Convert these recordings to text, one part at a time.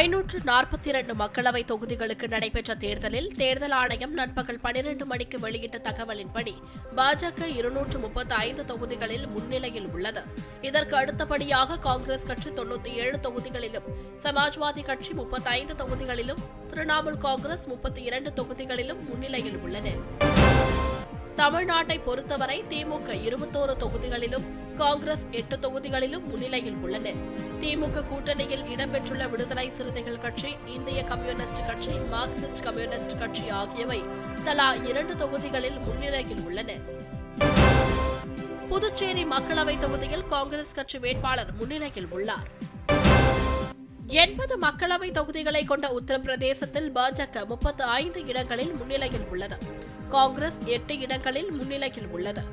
ஐநூற்று நாற்பத்தி இரண்டு மக்களவை தொகுதிகளுக்கு நடைபெற்ற தேர்தலில் தேர்தல் ஆணையம் நண்பகல் பனிரெண்டு மணிக்கு வெளியிட்ட தகவலின்படி பாஜக இருநூற்று முப்பத்தி ஐந்து தொகுதிகளில் முன்னிலையில் உள்ளது இதற்கு அடுத்தபடியாக காங்கிரஸ் கட்சி தொண்ணூத்தி ஏழு தொகுதிகளிலும் சமாஜ்வாதி கட்சி முப்பத்தைந்து தொகுதிகளிலும் திரிணாமுல் காங்கிரஸ் முப்பத்தி இரண்டு தொகுதிகளிலும் முன்னிலையில் உள்ளன தமிழ்நாட்டை பொறுத்தவரை திமுக இருபத்தோரு தொகுதிகளிலும் காங்கிரஸ் எட்டு தொகுதிகளிலும் முன்னிலையில் உள்ளன திமுக கூட்டணியில் இடம்பெற்றுள்ள விடுதலை சிறுத்தைகள் கட்சி இந்திய கம்யூனிஸ்ட் கட்சி மார்க்சிஸ்ட் கம்யூனிஸ்ட் கட்சி ஆகியவை தலா இரண்டு தொகுதிகளில் முன்னிலையில் உள்ளன புதுச்சேரி மக்களவை தொகுதியில் காங்கிரஸ் கட்சி வேட்பாளர் முன்னிலையில் உள்ளார் எண்பது மக்களவை தொகுதிகளை கொண்ட உத்தரப்பிரதேசத்தில் பாஜக முப்பத்து ஐந்து இடங்களில் முன்னிலையில் உள்ளது காங்கிரஸ் எட்டு இடங்களில் முன்னிலையில் உள்ளது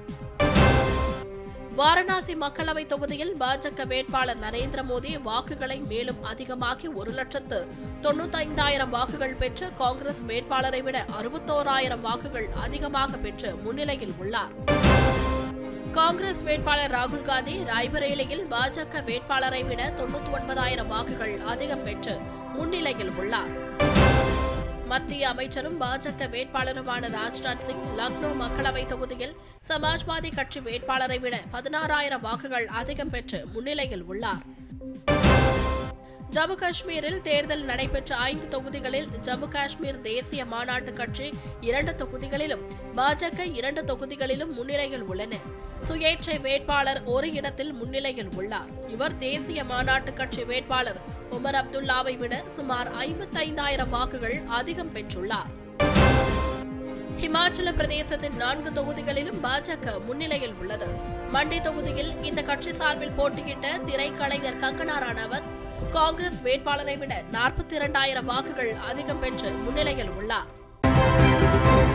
வாரணாசி மக்களவை தொகுதியில் பாஜக வேட்பாளர் நரேந்திர மோடி வாக்குகளை மேலும் அதிகமாக்கி ஒரு லட்சத்து தொண்ணூத்தைந்தாயிரம் வாக்குகள் பெற்று காங்கிரஸ் வேட்பாளரை விட அறுபத்தோராயிரம் வாக்குகள் அதிகமாக பெற்று முன்னிலையில் உள்ளார் காங்கிரஸ் வேட்பாளர் ராகுல் காந்தி ராய்பரேலியில் பாஜக வேட்பாளரை விட தொண்ணூத்தி ஒன்பதாயிரம் வாக்குகள் அதிகம் பெற்று முன்னிலையில் உள்ளார் மத்திய அமைச்சரும் பாஜக வேட்பாளருமான ராஜ்நாத் சிங் லக்னோ மக்களவை தொகுதியில் சமாஜ்வாதி கட்சி வேட்பாளரை விட பதினாறாயிரம் வாக்குகள் அதிகம் பெற்று முன்னிலையில் உள்ளார் ஜம்மு காஷ்மீரில் தேர்தல் நடைபெற்ற ஐந்து தொகுதிகளில் ஜம்மு காஷ்மீர் தேசிய மாநாட்டு கட்சி இரண்டு தொகுதிகளிலும் பாஜக இரண்டு தொகுதிகளிலும் முன்னிலையில் உள்ளன சுயேட்சை வேட்பாளர் ஒரு இடத்தில் முன்னிலையில் உள்ளார் இவர் தேசிய மாநாட்டு கட்சி வேட்பாளர் உமர் அப்துல்லாவை விட சுமார் ஐம்பத்தைந்தாயிரம் வாக்குகள் அதிகம் பெற்றுள்ளார் ஹிமாச்சல பிரதேசத்தின் நான்கு தொகுதிகளிலும் பாஜக முன்னிலையில் உள்ளது மண்டி தொகுதியில் இந்த கட்சி சார்பில் போட்டியிட்ட திரைக்கலைஞர் கங்கனா ரணாவத் காங்கிரஸ் வேட்பாளரை விட நாற்பத்தி இரண்டாயிரம் வாக்குகள் அதிகம் பெற்று முன்னிலையில் உள்ளார்